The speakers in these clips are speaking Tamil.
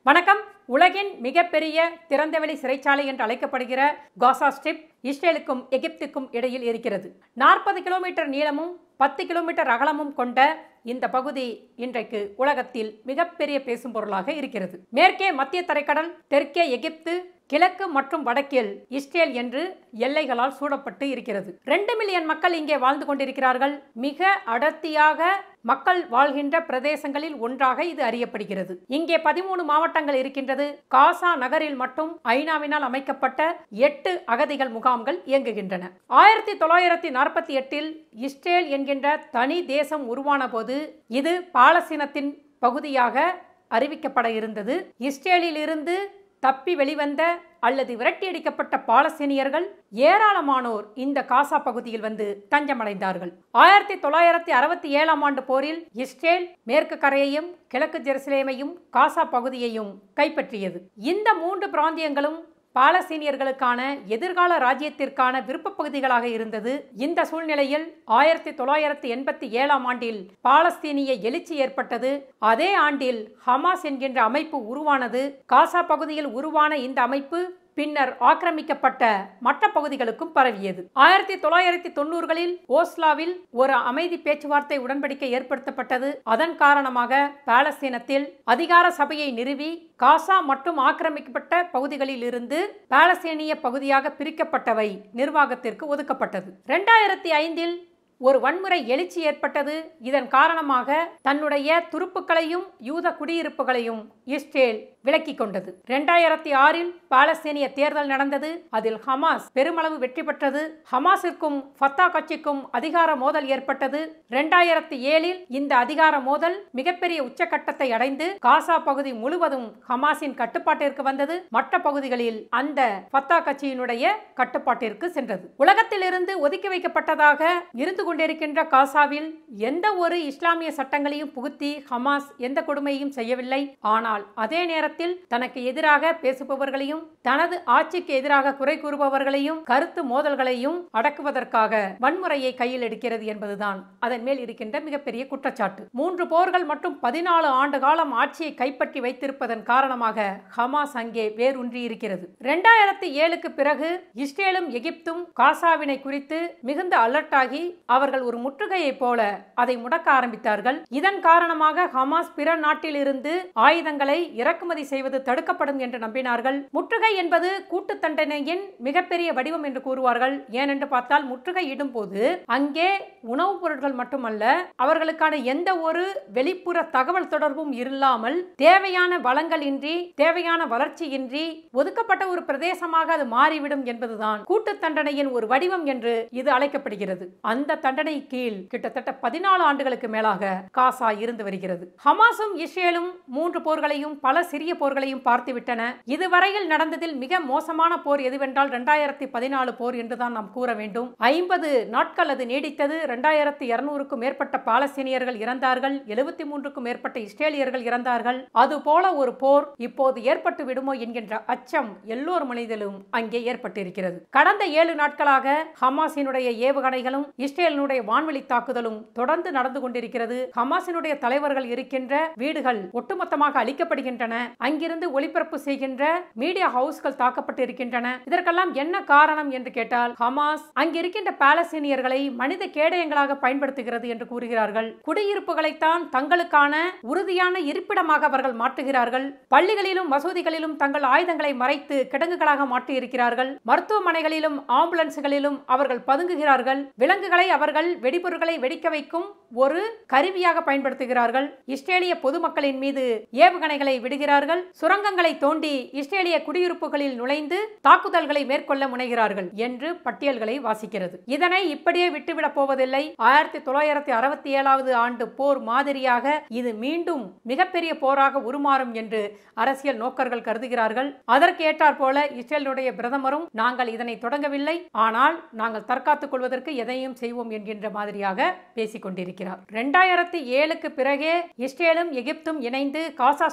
வணக்கம் உலகின் மிகப்பெரிய திறந்தவெளி சிறைச்சாலை என்று அழைக்கப்படுகிற காசா ஸ்ட்ரிப் இஸ்ரேலுக்கும் எகிப்துக்கும் இடையில் இருக்கிறது நாற்பது கிலோமீட்டர் நீளமும் பத்து கிலோமீட்டர் அகலமும் கொண்ட இந்த பகுதி இன்றைக்கு உலகத்தில் மிகப்பெரிய பேசும் பொருளாக இருக்கிறது மேற்கே மத்திய தரைக்கடல் தெற்கே எகிப்து கிழக்கு மற்றும் வடக்கில் இஸ்ரேல் என்று எல்லைகளால் சூழப்பட்டு இருக்கிறது ரெண்டு மில்லியன் மக்கள் இங்கே வாழ்ந்து கொண்டிருக்கிறார்கள் மிக அடர்த்தியாக மக்கள் வாழ்கின்ற பிரதேசங்களில் ஒன்றாக இது அறியப்படுகிறது இங்கே பதிமூணு மாவட்டங்கள் இருக்கின்றது காசா நகரில் மட்டும் ஐநாவினால் அமைக்கப்பட்ட எட்டு அகதிகள் முகாம்கள் இயங்குகின்றன ஆயிரத்தி தொள்ளாயிரத்தி நாற்பத்தி எட்டில் இஸ்ரேல் என்கின்ற தனி தேசம் உருவான போது இது பாலஸ்தீனத்தின் பகுதியாக அறிவிக்கப்பட இருந்தது இஸ்ரேலில் இருந்து தப்பி வெளிவந்த அல்லது விரட்டியடிக்கப்பட்ட பாலஸ்தீனியர்கள் ஏராளமானோர் இந்த காசா பகுதியில் வந்து தஞ்சமடைந்தார்கள் ஆயிரத்தி தொள்ளாயிரத்தி அறுபத்தி ஏழாம் ஆண்டு போரில் இஸ்ரேல் மேற்கு கரையையும் கிழக்கு ஜெருசலேமையும் காசா பகுதியையும் கைப்பற்றியது இந்த மூன்று பிராந்தியங்களும் பாலஸ்தீனியர்களுக்கான எதிர்கால ராஜ்யத்திற்கான விருப்ப பகுதிகளாக இருந்தது இந்த சூழ்நிலையில் ஆயிரத்தி தொள்ளாயிரத்தி எண்பத்தி ஏழாம் ஆண்டில் பாலஸ்தீனிய எழுச்சி ஏற்பட்டது அதே ஆண்டில் ஹமாஸ் என்கின்ற அமைப்பு உருவானது காசா பகுதியில் உருவான இந்த அமைப்பு பின்னர் ஆக்கிரமிக்கப்பட்ட மற்ற பகுதிகளுக்கும் பரவியது ஆயிரத்தி தொள்ளாயிரத்தி தொண்ணூறுகளில் ஓஸ்லாவில் ஒரு அமைதி பேச்சுவார்த்தை உடன்படிக்கை ஏற்படுத்தப்பட்டது அதன் காரணமாக பாலஸ்தீனத்தில் அதிகார சபையை நிறுவி காசா மற்றும் ஆக்கிரமிக்கப்பட்ட பகுதிகளில் இருந்து பாலஸ்தீனிய பகுதியாக பிரிக்கப்பட்டவை நிர்வாகத்திற்கு ஒதுக்கப்பட்டது இரண்டாயிரத்தி ஐந்தில் ஒரு வன்முறை எழுச்சி ஏற்பட்டது இதன் காரணமாக தன்னுடைய துருப்புக்களையும் யூத குடியிருப்புகளையும் இஸ்ரேல் விலக்கிக் கொண்டது இரண்டாயிரத்தி ஆறில் பாலஸ்தீனிய தேர்தல் நடந்தது அதில் ஹமாஸ் பெருமளவு வெற்றி பெற்றது ஹமாஸிற்கும் ஃபத்தா கட்சிக்கும் அதிகார மோதல் ஏற்பட்டது இரண்டாயிரத்தி ஏழில் இந்த அதிகார மோதல் மிகப்பெரிய உச்சக்கட்டத்தை அடைந்து காசா பகுதி முழுவதும் ஹமாஸின் கட்டுப்பாட்டிற்கு வந்தது மற்ற பகுதிகளில் அந்த ஃபத்தா கட்சியினுடைய கட்டுப்பாட்டிற்கு சென்றது உலகத்திலிருந்து ஒதுக்கி வைக்கப்பட்டதாக இருந்து கொண்டிருக்கின்ற காசாவில் எந்த ஒரு இஸ்லாமிய சட்டங்களையும் புகுத்தி ஹமாஸ் எந்த கொடுமையும் செய்யவில்லை ஆனால் அதே நேரத்தில் தனக்கு எதிராக பேசுபவர்களையும் தனது ஆட்சிக்கு எதிராக குறை கூறுபவர்களையும் கருத்து மோதல்களையும் அடக்குவதற்காக வன்முறையை கையில் எடுக்கிறது என்பதுதான் அதன் மேல் இருக்கின்ற மிகப்பெரிய குற்றச்சாட்டு மூன்று போர்கள் மற்றும் பதினாலு ஆண்டு காலம் ஆட்சியை கைப்பற்றி வைத்திருப்பதன் காரணமாக ஹமாஸ் அங்கே வேரூன்றி இருக்கிறது இரண்டாயிரத்தி ஏழுக்கு பிறகு இஸ்ரேலும் எகிப்தும் காசாவினை குறித்து மிகுந்த அலர்ட் ஆகி அவர்கள் ஒரு முற்றுகையை போல அதை முடக்க ஆரம்பித்தார்கள் இதன் காரணமாக ஹமாஸ் பிற நாட்டில் இருந்து ஆயுதங்களை இறக்குமதி செய்வது தடுக்கப்படும் என்று நம்பினார்கள் முற்றுகை என்பது கூட்டு தண்டனையின் மிகப்பெரிய வடிவம் என்று கூறுவார்கள் ஏனென்று பார்த்தால் முற்றுகை இடும் போது அங்கே உணவுப் பொருட்கள் மட்டுமல்ல அவர்களுக்கான எந்த ஒரு வெளிப்புற தகவல் தொடர்பும் இல்லாமல் தேவையான வளங்கள் இன்றி தேவையான வளர்ச்சி இன்றி ஒதுக்கப்பட்ட ஒரு பிரதேசமாக அது மாறிவிடும் என்பதுதான் கூட்டு தண்டனையின் ஒரு வடிவம் என்று இது அழைக்கப்படுகிறது அந்த தண்டனை கீழ் கிட்டத்தட்ட பதினாலு ஆண்டுகளுக்கு மேலாக காசா இருந்து வருகிறது ஹமாஸும் இஸ்ரேலும் மூன்று போர்களையும் பல சிறிய போர்களையும் பார்த்துவிட்டன இதுவரையில் நடந்ததில் மிக மோசமான போர் எதுவென்றால் இரண்டாயிரத்தி பதினாலு போர் என்றுதான் நாம் கூற வேண்டும் ஐம்பது நாட்கள் அது நீடித்தது இரண்டாயிரத்தி இருநூறுக்கும் மேற்பட்ட பாலஸ்தீனியர்கள் இறந்தார்கள் எழுபத்தி மூன்றுக்கும் மேற்பட்ட இஸ்ரேலியர்கள் இறந்தார்கள் அது போல ஒரு போர் இப்போது ஏற்பட்டு விடுமோ என்கின்ற அச்சம் எல்லோர் மனிதலும் அங்கே ஏற்பட்டிருக்கிறது கடந்த ஏழு நாட்களாக ஹமாஸினுடைய ஏவுகணைகளும் இஸ்ரேலினுடைய வான்வெளி தாக்குதலும் தொடர்ந்து நடந்து கொண்டிருக்கிறது ஹமாஸினுடைய தலைவர்கள் இருக்கின்ற வீடுகள் ஒட்டுமொத்தமாக அளிக்கப்படுகின்றன அங்கிருந்து ஒளிபரப்பு செய்கின்ற மீடியா ஹவுஸ்கள் தாக்கப்பட்டு இருக்கின்றன இதற்கெல்லாம் என்ன காரணம் என்று கேட்டால் ஹமாஸ் அங்கிருக்கின்ற பாலஸ்தீனியர்களை மனித கேடயங்களாக பயன்படுத்துகிறது என்று கூறுகிறார்கள் குடியிருப்புகளைத்தான் தங்களுக்கான உறுதியான இருப்பிடமாக அவர்கள் மாற்றுகிறார்கள் பள்ளிகளிலும் மசூதிகளிலும் தங்கள் ஆயுதங்களை மறைத்து கிடங்குகளாக மாற்றி இருக்கிறார்கள் மருத்துவமனைகளிலும் ஆம்புலன்ஸ்களிலும் அவர்கள் பதுங்குகிறார்கள் விலங்குகளை அவர்கள் வெடிபொருட்களை வெடிக்க வைக்கும் ஒரு கருவியாக பயன்படுத்துகிறார்கள் இஸ்ரேலிய பொதுமக்களின் மீது ஏவுகணைகளை விடுகிறார்கள் சுரங்கங்களை தோண்டி இஸ்ரேலிய குடியிருப்புகளில் நுழைந்து தாக்குதல்களை மேற்கொள்ள முனைகிறார்கள் என்று பட்டியல்களை வாசிக்கிறது இதனை இப்படியே விட்டுவிடப் போவதில்லை ஆயிரத்தி தொள்ளாயிரத்தி அறுபத்தி ஏழாவது ஆண்டு போர் மாதிரியாக இது மீண்டும் மிகப்பெரிய போராக உருமாறும் என்று அரசியல் நோக்கர்கள் கருதுகிறார்கள் அதற்கு ஏற்றாற் போல இஸ்ரேலுடைய பிரதமரும் நாங்கள் இதனை தொடங்கவில்லை ஆனால் நாங்கள் தற்காத்துக் கொள்வதற்கு எதையும் செய்வோம் என்கின்ற மாதிரியாக பேசிக் கொண்டிருக்கிறார் இரண்டாயிரத்தி ஏழுக்கு பிறகே இஸ்ரேலும் எகிப்தும் இணைந்து காசா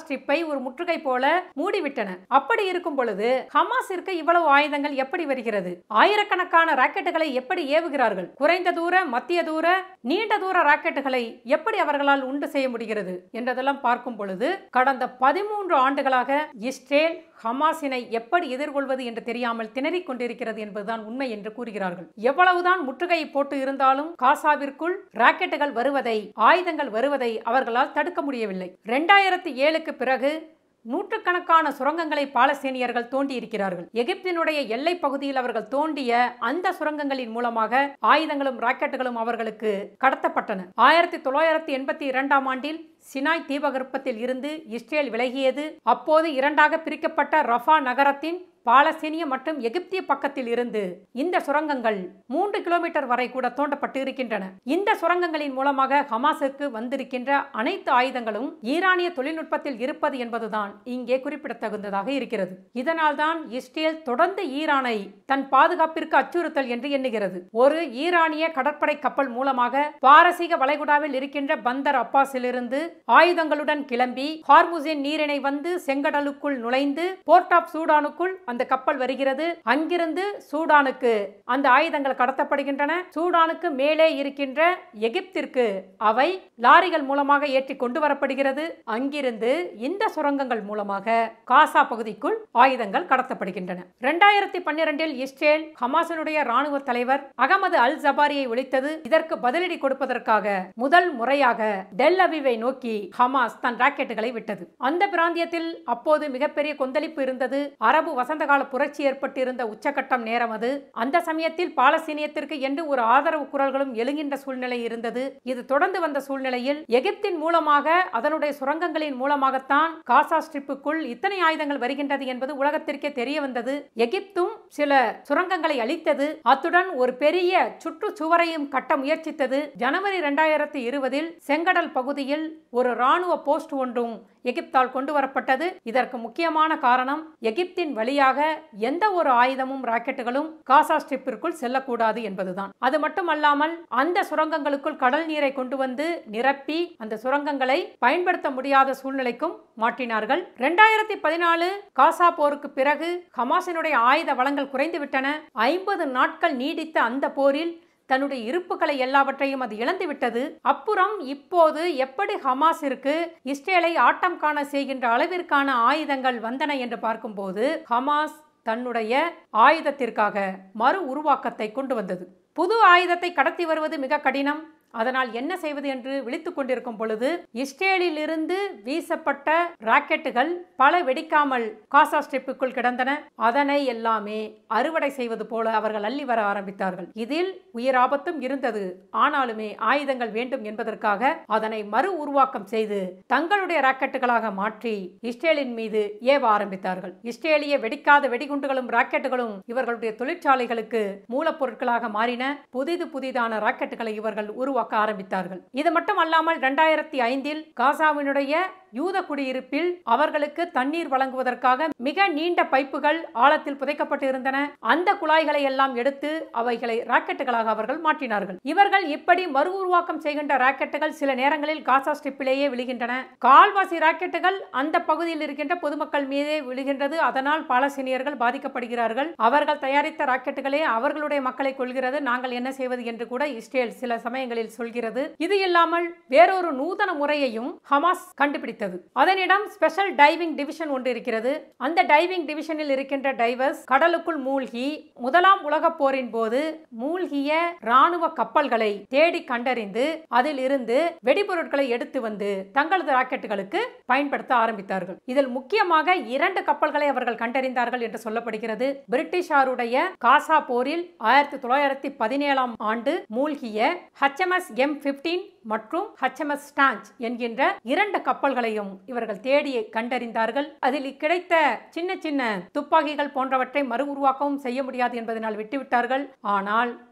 ஸ்ட்ரிப்பை ஒரு முற்றுகை போல மூடிவிட்டன அப்படி இருக்கும் பொழுது ஹமாஸிற்கு இவ்வளவு ஆயுதங்கள் எப்படி வருகிறது ஆயிரக்கணக்கான ராக்கெட்டுகளை எப்படி ஏவுகிறார்கள் குறைந்த தூர மத்திய தூர நீண்ட தூர ராக்கெட்டுகளை எப்படி அவர்களால் உண்டு செய்ய முடிகிறது என்றதெல்லாம் பார்க்கும் பொழுது கடந்த பதிமூன்று ஆண்டுகளாக இஸ்ரேல் ஹமாஸினை எப்படி எதிர்கொள்வது என்று தெரியாமல் திணறிக் கொண்டிருக்கிறது என்பதுதான் உண்மை என்று கூறுகிறார்கள் எவ்வளவுதான் முற்றுகையை போட்டு இருந்தாலும் காசாவிற்குள் ராக்கெட்டுகள் வருவதை ஆயுதங்கள் வருவதை அவர்களால் தடுக்க முடியவில்லை இரண்டாயிரத்தி ஏழுக்கு பிறகு நூற்றுக்கணக்கான சுரங்கங்களை பாலஸ்தீனியர்கள் தோண்டி இருக்கிறார்கள் எகிப்தினுடைய எல்லை பகுதியில் அவர்கள் தோண்டிய அந்த சுரங்கங்களின் மூலமாக ஆயுதங்களும் ராக்கெட்டுகளும் அவர்களுக்கு கடத்தப்பட்டன ஆயிரத்தி தொள்ளாயிரத்தி எண்பத்தி இரண்டாம் ஆண்டில் சினாய் தீபகற்பத்தில் இருந்து இஸ்ரேல் விலகியது அப்போது இரண்டாக பிரிக்கப்பட்ட ரஃபா நகரத்தின் பாலஸ்தீனிய மற்றும் எகிப்திய பக்கத்தில் இருந்து இந்த சுரங்கங்கள் மூன்று கிலோமீட்டர் வரை கூட தோண்டப்பட்டு இருக்கின்றன இந்த சுரங்கங்களின் மூலமாக ஹமாஸுக்கு வந்திருக்கின்ற அனைத்து ஆயுதங்களும் ஈரானிய தொழில்நுட்பத்தில் இருப்பது என்பதுதான் இங்கே குறிப்பிடத்தகுந்ததாக இருக்கிறது இதனால் தான் இஸ்ரேல் தொடர்ந்து ஈரானை தன் பாதுகாப்பிற்கு அச்சுறுத்தல் என்று எண்ணுகிறது ஒரு ஈரானிய கடற்படை கப்பல் மூலமாக பாரசீக வளைகுடாவில் இருக்கின்ற பந்தர் அப்பாஸிலிருந்து ஆயுதங்களுடன் கிளம்பி ஹார்முசின் நீரிணை வந்து செங்கடலுக்குள் நுழைந்து போர்ட் ஆப் சூடானுக்குள் அந்த கப்பல் வருகிறது அங்கிருந்து சூடானுக்கு அந்த ஆயுதங்கள் கடத்தப்படுகின்றன சூடானுக்கு மேலே இருக்கின்ற எகிப்திற்கு அவை லாரிகள் மூலமாக ஏற்றி கொண்டு வரப்படுகிறது அங்கிருந்து இந்த சுரங்கங்கள் மூலமாக காசா பகுதிக்குள் ஆயுதங்கள் கடத்தப்படுகின்றன இரண்டாயிரத்தி பன்னிரண்டில் இஸ்ரேல் ஹமாஸினுடைய ராணுவ தலைவர் அகமது அல் ஜபாரியை ஒழித்தது இதற்கு பதிலடி கொடுப்பதற்காக முதல் முறையாக டெல் அவிவை நோக்கி ஹமாஸ் தன் ராக்கெட்டுகளை விட்டது அந்த பிராந்தியத்தில் அப்போது மிகப்பெரிய கொந்தளிப்பு இருந்தது அரபு வசந்த கால புரட்சி ஏற்பட்டிருந்த உச்சகட்டம் நேரம் அது அந்த சமயத்தில் பாலஸ்தீனியத்திற்கு என்று ஒரு ஆதரவு குரல்களும் எழுகின்ற சூழ்நிலை இருந்தது இது தொடர்ந்து வந்த சூழ்நிலையில் எகிப்தின் மூலமாக அதனுடைய சுரங்கங்களின் மூலமாகத்தான் காசா ஸ்ட்ரிப்புக்குள் இத்தனை ஆயுதங்கள் வருகின்றது என்பது உலகத்திற்கே தெரிய வந்தது எகிப்தும் சில சுரங்கங்களை அளித்தது அத்துடன் ஒரு பெரிய சுற்றுச்சுவரையும் கட்ட முயற்சித்தது ஜனவரி இரண்டாயிரத்தி இருபதில் செங்கடல் பகுதியில் ஒரு ராணுவ போஸ்ட் ஒன்றும் எகிப்தால் கொண்டு வரப்பட்டது இதற்கு முக்கியமான காரணம் எகிப்தின் வழியாக எந்த ஒரு ஆயுதமும் ராக்கெட்டுகளும் காசா ஸ்ட்ரிப்பிற்குள் செல்லக்கூடாது என்பதுதான் அது மட்டுமல்லாமல் அந்த சுரங்கங்களுக்குள் கடல் நீரை கொண்டு வந்து நிரப்பி அந்த சுரங்கங்களை பயன்படுத்த முடியாத சூழ்நிலைக்கும் மாற்றினார்கள் இரண்டாயிரத்தி பதினாலு காசா போருக்கு பிறகு ஹமாஸினுடைய ஆயுத வளங்கள் குறைந்துவிட்டன ஐம்பது நாட்கள் நீடித்த அந்த போரில் தன்னுடைய இருப்புகளை எல்லாவற்றையும் அது இழந்துவிட்டது அப்புறம் இப்போது எப்படி ஹமாஸிற்கு இஸ்ரேலை ஆட்டம் காண செய்கின்ற அளவிற்கான ஆயுதங்கள் வந்தன என்று பார்க்கும்போது ஹமாஸ் தன்னுடைய ஆயுதத்திற்காக மறு உருவாக்கத்தை கொண்டு வந்தது புது ஆயுதத்தை கடத்தி வருவது மிக கடினம் அதனால் என்ன செய்வது என்று விழித்துக் கொண்டிருக்கும் பொழுது இஸ்ரேலில் இருந்து வீசப்பட்ட ராக்கெட்டுகள் பல வெடிக்காமல் காசா ஸ்ட்ரிப்புக்குள் கிடந்தன அதனை எல்லாமே அறுவடை செய்வது போல அவர்கள் அள்ளி வர ஆரம்பித்தார்கள் இதில் உயிர் ஆபத்தும் இருந்தது ஆனாலுமே ஆயுதங்கள் வேண்டும் என்பதற்காக அதனை மறு உருவாக்கம் செய்து தங்களுடைய ராக்கெட்டுகளாக மாற்றி இஸ்ரேலின் மீது ஏவ ஆரம்பித்தார்கள் இஸ்ரேலிய வெடிக்காத வெடிகுண்டுகளும் ராக்கெட்டுகளும் இவர்களுடைய தொழிற்சாலைகளுக்கு மூலப்பொருட்களாக மாறின புதிது புதிதான ராக்கெட்டுகளை இவர்கள் உருவாக்க ஆரம்பித்தார்கள் இது மட்டும் அல்லாமல் இரண்டாயிரத்தி ஐந்தில் காசாவினுடைய யூத குடியிருப்பில் அவர்களுக்கு தண்ணீர் வழங்குவதற்காக மிக நீண்ட பைப்புகள் ஆழத்தில் புதைக்கப்பட்டு இருந்தன அந்த குழாய்களை எல்லாம் எடுத்து அவைகளை ராக்கெட்டுகளாக அவர்கள் மாற்றினார்கள் இவர்கள் இப்படி மறு உருவாக்கம் செய்கின்ற ராக்கெட்டுகள் சில நேரங்களில் காசா ஸ்ட்ரிப்பிலேயே விழுகின்றன கால்வாசி ராக்கெட்டுகள் அந்த பகுதியில் இருக்கின்ற பொதுமக்கள் மீதே விழுகின்றது அதனால் பாலஸ்தீனியர்கள் பாதிக்கப்படுகிறார்கள் அவர்கள் தயாரித்த ராக்கெட்டுகளே அவர்களுடைய மக்களை கொள்கிறது நாங்கள் என்ன செய்வது என்று கூட இஸ்ரேல் சில சமயங்களில் சொல்கிறது இது இல்லாமல் வேறொரு நூதன முறையையும் ஹமாஸ் கண்டுபிடித்தது அதனிடம் ஸ்பெஷல் டைவிங் டிவிஷன் ஒன்று இருக்கிறது அந்த டைவிங் டிவிஷனில் இருக்கின்ற டைவர்ஸ் கடலுக்குள் மூழ்கி முதலாம் உலகப் போரின் போது மூழ்கிய ராணுவ கப்பல்களை தேடி கண்டறிந்து அதில் இருந்து வெடிபொருட்களை எடுத்து வந்து தங்களது ராக்கெட்டுகளுக்கு பயன்படுத்த ஆரம்பித்தார்கள் இதில் முக்கியமாக இரண்டு கப்பல்களை அவர்கள் கண்டறிந்தார்கள் என்று சொல்லப்படுகிறது பிரிட்டிஷாருடைய காசா போரில் ஆயிரத்தி தொள்ளாயிரத்தி பதினேழாம் ஆண்டு மூழ்கிய ஹச்எம்எஸ் எம் பிப்டீன் மற்றும் ஹச்எம்எஸ் ஸ்டான்ச் என்கின்ற இரண்டு கப்பல்களையும் இவர்கள் தேடி கண்டறிந்தார்கள் அதில் கிடைத்த சின்ன சின்ன துப்பாக்கிகள் போன்றவற்றை மறு உருவாக்கவும் செய்ய முடியாது என்பதனால் விட்டுவிட்டார்கள் ஆனால்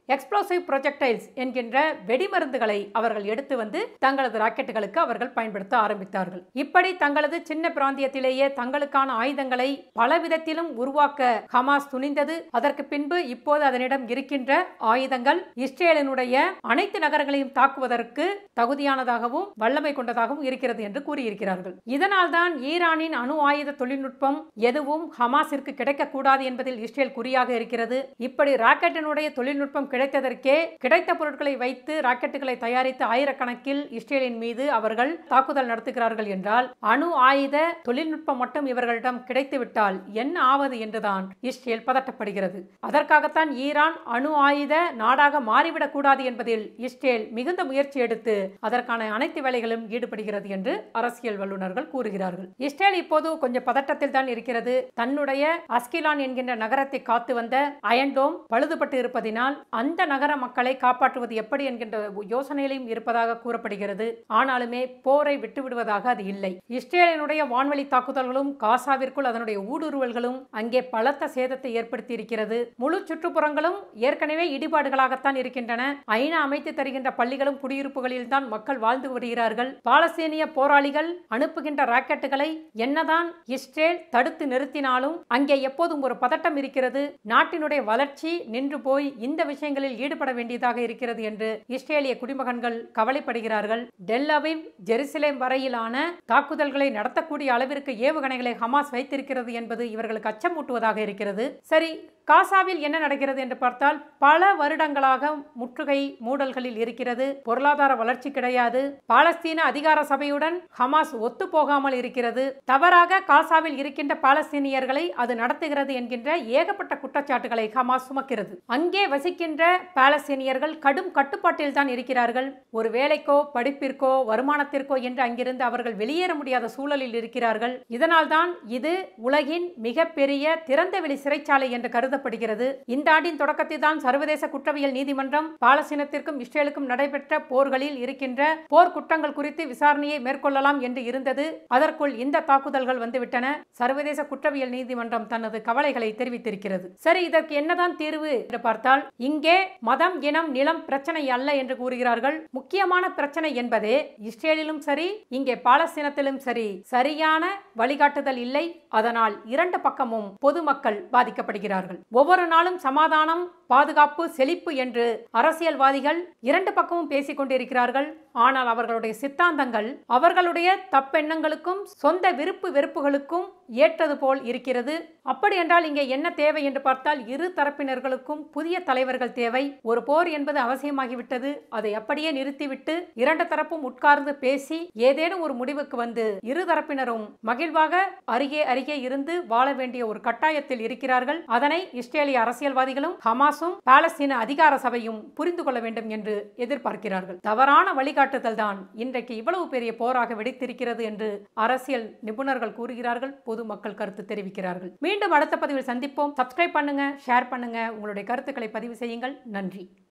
எக்ஸ்ப்ளோசிவ் ப்ரொஜெக்டைல்ஸ் என்கின்ற வெடிமருந்துகளை அவர்கள் எடுத்து வந்து தங்களது ராக்கெட்டுகளுக்கு அவர்கள் பயன்படுத்த ஆரம்பித்தார்கள் இப்படி தங்களது சின்ன பிராந்தியத்திலேயே தங்களுக்கான ஆயுதங்களை பல விதத்திலும் உருவாக்க ஹமாஸ் துணிந்தது அதற்கு பின்பு இப்போது அதனிடம் இருக்கின்ற ஆயுதங்கள் இஸ்ரேலினுடைய அனைத்து நகரங்களையும் தாக்குவதற்கு தகுதியானதாகவும் வல்லமை கொண்டதாகவும் இருக்கிறது என்று கூறியிருக்கிறார்கள் இதனால் தான் ஈரானின் அணு ஆயுத தொழில்நுட்பம் எதுவும் ஹமாஸிற்கு கிடைக்கக்கூடாது என்பதில் இஸ்ரேல் குறியாக இருக்கிறது இப்படி ராக்கெட்டினுடைய தொழில்நுட்பம் கிடைத்ததற்கே கிடைத்த பொருட்களை வைத்து ராக்கெட்டுகளை தயாரித்து ஆயிரக்கணக்கில் இஸ்ரேலின் மீது அவர்கள் தாக்குதல் நடத்துகிறார்கள் என்றால் அணு ஆயுத தொழில்நுட்பம் மட்டும் இவர்களிடம் கிடைத்துவிட்டால் என்ன ஆவது என்றுதான் இஸ்ரேல் பதட்டப்படுகிறது அதற்காகத்தான் ஈரான் அணு ஆயுத நாடாக மாறிவிடக் கூடாது என்பதில் இஸ்ரேல் மிகுந்த முயற்சி எடுத்து அதற்கான அனைத்து வேலைகளும் ஈடுபடுகிறது என்று அரசியல் வல்லுநர்கள் கூறுகிறார்கள் இஸ்ரேல் இப்போது கொஞ்சம் பதட்டத்தில் தான் இருக்கிறது தன்னுடைய அஸ்கிலான் என்கின்ற நகரத்தை காத்து வந்த அயன்டோம் பழுதுபட்டு இருப்பதினால் அந்த நகர மக்களை காப்பாற்றுவது எப்படி என்கின்ற யோசனையிலும் இருப்பதாக கூறப்படுகிறது ஆனாலுமே போரை விட்டுவிடுவதாக அது இல்லை இஸ்ரேலினுடைய வான்வழி தாக்குதல்களும் காசாவிற்குள் அதனுடைய ஊடுருவல்களும் அங்கே பலத்த சேதத்தை ஏற்படுத்தி இருக்கிறது முழு சுற்றுப்புறங்களும் ஏற்கனவே இடிபாடுகளாகத்தான் இருக்கின்றன ஐநா அமைத்து தருகின்ற பள்ளிகளும் குடியிருப்புகளில் தான் மக்கள் வாழ்ந்து வருகிறார்கள் பாலஸ்தீனிய போராளிகள் அனுப்புகின்ற ராக்கெட்டுகளை என்னதான் இஸ்ரேல் தடுத்து நிறுத்தினாலும் அங்கே எப்போதும் ஒரு பதட்டம் இருக்கிறது நாட்டினுடைய வளர்ச்சி நின்று போய் இந்த விஷயங்களில் ஈடுபட வேண்டியதாக இருக்கிறது என்று இஸ்ரேலிய குடிமகன்கள் கவலைப்படுகிறார்கள் டெல்லவிவ் ஜெருசலேம் வரையிலான தாக்குதல்களை நடத்தக்கூடிய அளவிற்கு ஏவுகணைகளை ஹமாஸ் வைத்திருக்கிறது என்பது இவர்களுக்கு அச்சமூட்டுவதாக இருக்கிறது சரி காசாவில் என்ன நடக்கிறது என்று பார்த்தால் பல வருடங்களாக முற்றுகை மூடல்களில் இருக்கிறது பொருளாதார வளர்ச்சி கிடையாது பாலஸ்தீன அதிகார சபையுடன் ஹமாஸ் ஒத்து போகாமல் இருக்கிறது தவறாக காசாவில் இருக்கின்ற பாலஸ்தீனியர்களை அது நடத்துகிறது என்கின்ற ஏகப்பட்ட குற்றச்சாட்டுகளை ஹமாஸ் சுமக்கிறது அங்கே வசிக்கின்ற பாலஸ்தீனியர்கள் கடும் கட்டுப்பாட்டில் தான் இருக்கிறார்கள் ஒரு வேலைக்கோ படிப்பிற்கோ வருமானத்திற்கோ என்று அங்கிருந்து அவர்கள் வெளியேற முடியாத சூழலில் இருக்கிறார்கள் இதனால் தான் இது உலகின் மிகப்பெரிய திறந்தவெளி சிறைச்சாலை என்று கருதப்படுகிறது இந்த ஆண்டின் தொடக்கத்தில் தான் சர்வதேச குற்றவியல் நீதிமன்றம் பாலஸ்தீனத்திற்கும் இஸ்ரேலுக்கும் நடைபெற்ற போர்களில் இருக்கின்ற போர் குற்றங்கள் குறித்து விசாரணையை மேற்கொள்ளலாம் என்று இருந்தது அதற்குள் இந்த தாக்குதல்கள் வந்துவிட்டன சர்வதேச குற்றவியல் நீதிமன்றம் தனது கவலைகளை தெரிவித்திருக்கிறது சரி இதற்கு என்னதான் தீர்வு என்று பார்த்தால் இங்கே மதம் இனம் நிலம் பிரச்சனை அல்ல என்று கூறுகிறார்கள் முக்கியமான பிரச்சனை என்பதே இஸ்ரேலிலும் சரி இங்கே பாலஸ்தீனத்திலும் சரி சரியான வழிகாட்டுதல் இல்லை அதனால் இரண்டு பக்கமும் பொதுமக்கள் பாதிக்கப்படுகிறார்கள் ஒவ்வொரு நாளும் சமாதானம் பாதுகாப்பு செழிப்பு என்று அரசியல்வாதிகள் இரண்டு பக்கமும் பேசிக் கொண்டிருக்கிறார்கள் ஆனால் அவர்களுடைய சித்தாந்தங்கள் அவர்களுடைய தப்பெண்ணங்களுக்கும் சொந்த விருப்பு வெறுப்புகளுக்கும் ஏற்றது போல் இருக்கிறது அப்படி என்றால் இங்கே என்ன தேவை என்று பார்த்தால் இரு தரப்பினர்களுக்கும் புதிய தலைவர்கள் தேவை ஒரு போர் என்பது அவசியமாகிவிட்டது அதை அப்படியே நிறுத்திவிட்டு இரண்டு தரப்பும் உட்கார்ந்து பேசி ஏதேனும் ஒரு முடிவுக்கு வந்து இரு தரப்பினரும் மகிழ்வாக அருகே அருகே இருந்து வாழ வேண்டிய ஒரு கட்டாயத்தில் இருக்கிறார்கள் அதனை இஸ்ரேலிய அரசியல்வாதிகளும் ஹமாஸும் பாலஸ்தீன அதிகார சபையும் புரிந்து கொள்ள வேண்டும் என்று எதிர்பார்க்கிறார்கள் தவறான வழிகாட்டுதல் தான் இன்றைக்கு இவ்வளவு பெரிய போராக வெடித்திருக்கிறது என்று அரசியல் நிபுணர்கள் கூறுகிறார்கள் பொதுமக்கள் கருத்து தெரிவிக்கிறார்கள் மீண்டும் அடுத்த பதிவில் சந்திப்போம் சப்ஸ்கிரைப் பண்ணுங்க ஷேர் பண்ணுங்க உங்களுடைய கருத்துக்களை பதிவு செய்யுங்கள் நன்றி